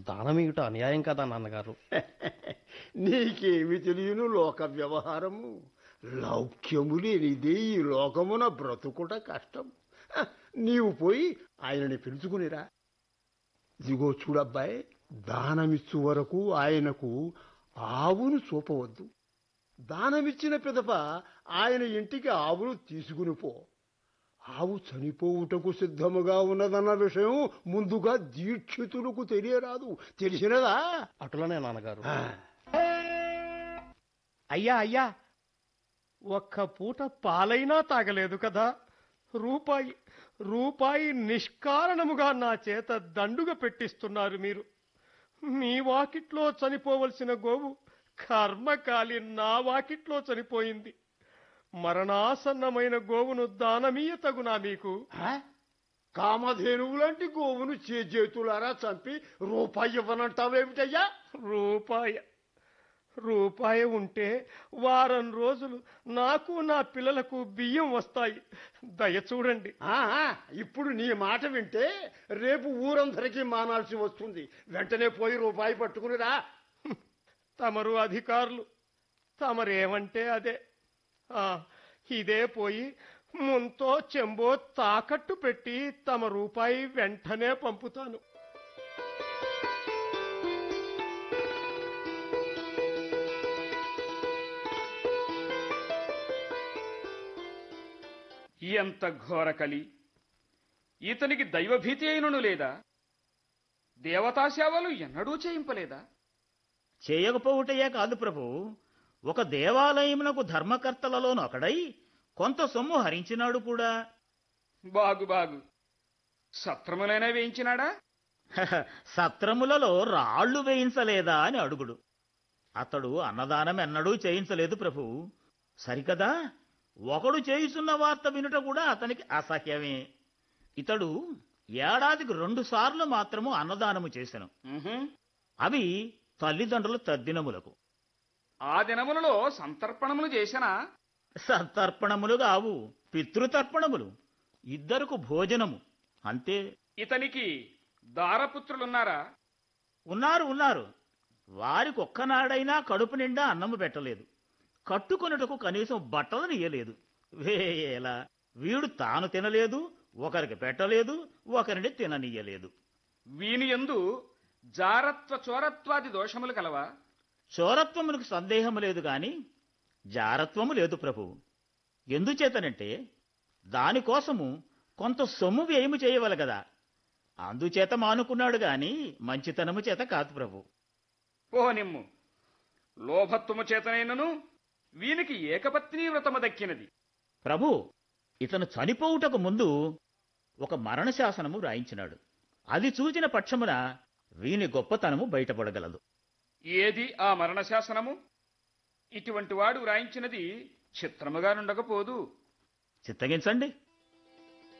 దానమీయుట అన్యాయం కదా నాన్నగారు నీకేమి తెలియను లోక వ్యవహారము లౌక్యము లేనిదే ఈ లోకమున బ్రతుకుట కష్టం హ, నీవు పోయి ఆయనని పిలుచుకునిరా ఇదిగో చూడబ్బాయి దానమిచ్చు వరకు ఆయనకు ఆవును చూపవద్దు దానమిచ్చిన పిదప ఆయన ఇంటికి ఆవును తీసుకుని పో ఆవు చనిపోవుటకు సిద్ధముగా ఉన్నదన్న విషయం ముందుగా దీక్షితులకు తెలియరాదు తెలిసినదా అటులనే నాన్నగారు ఆ. అయ్యా అయ్యా ఒక్క పూట పాలైనా తాగలేదు కదా రూపాయి రూపాయి నిష్కారణముగా నా చేత దండుగ పెట్టిస్తున్నారు మీరు మీ వాకిట్లో చనిపోవలసిన గోవు కర్మకాలి నా వాకిట్లో చనిపోయింది మరణాసన్నమైన గోవును దానమీయ తగునా మీకు ఆ? కామధేనువు లాంటి గోవును చేతులారా చంపి రూపాయి ఇవ్వనంటావేమిటయ్యా రూపాయ రూపాయి ఉంటే వారం రోజులు నాకు నా పిల్లలకు బియ్యం వస్తాయి దయ చూడండి ఆ, ఆ, ఇప్పుడు నీ మాట వింటే రేపు ఊరందరికీ మానాల్సి వస్తుంది వెంటనే పోయి రూపాయి పట్టుకునిరా తమరు అధికారులు తమరేమంటే అదే ఆ, ఇదే పోయి ముంతో చెంబో తాకట్టు పెట్టి తమ రూపాయి వెంటనే పంపుతాను ఎంత ఘోర కలి ఇతనికి దైవభీతి అయినను లేదా దేవతా సేవలు ఎన్నడూ చేయింపలేదా చేయకపోవుటయే కాదు ప్రభు ఒక దేవాలయమునకు ధర్మకర్తలలోను ఒకడై కొంత సొమ్ము హరించినాడు కూడా బాగు బాగు సత్రములైనా వేయించినాడా హహ, సత్రములలో రాళ్లు వేయించలేదా అని అడుగుడు అతడు అన్నదానం ఎన్నడూ చేయించలేదు ప్రభు సరికదా ఒకడు చేయుచున్న వార్త వినుట కూడా అతనికి అసహ్యమే ఇతడు ఏడాదికి రెండు సార్లు మాత్రము అన్నదానము చేసెను ఉహుం. అవి తల్లిదండ్రుల తద్దినములకు ఆ దినములలో సంతర్పణములు చేసినా సతర్పణములు కావు పితృతర్పణములు ఇద్దరుకు భోజనము అంతే ఇతనికి దారపుత్రులున్నారా ఉన్నారు ఉన్నారు వారికి ఒక్కనాడైనా కడుపు నిండా అన్నము పెట్టలేదు కట్టుకొనుటకు కనీసం బట్టలను ఇయ్యలేదు వేయేలా వీడు తాను తినలేదు ఒకరికి పెట్టలేదు ఒకరిని తిననీయలేదు వీని యందు జారత్వ చోరత్వాది దోషములు కలవా చోరత్వమునకు సందేహము లేదు గాని జారత్వము లేదు ప్రభు ఎందుచేతనంటే దానికోసము కొంత సొమ్ము వ్యయము చేయవల కదా అందుచేత మానుకున్నాడు గాని మంచితనము చేత కాదు ప్రభు పోనిమ్ము లోభత్వము చేతనైనను వీనికి ఏకపత్ని వ్రతము దక్కినది ప్రభు ఇతను చనిపోవుటకు ముందు ఒక మరణ శాసనము రాయించినాడు అది చూచిన పక్షమున వీని గొప్పతనము బయటపడగలదు ఏది ఆ మరణ శాసనము ఇటువంటి వాడు వ్రాయించినది చిత్రముగా నుండకపోదు చిత్తగించండి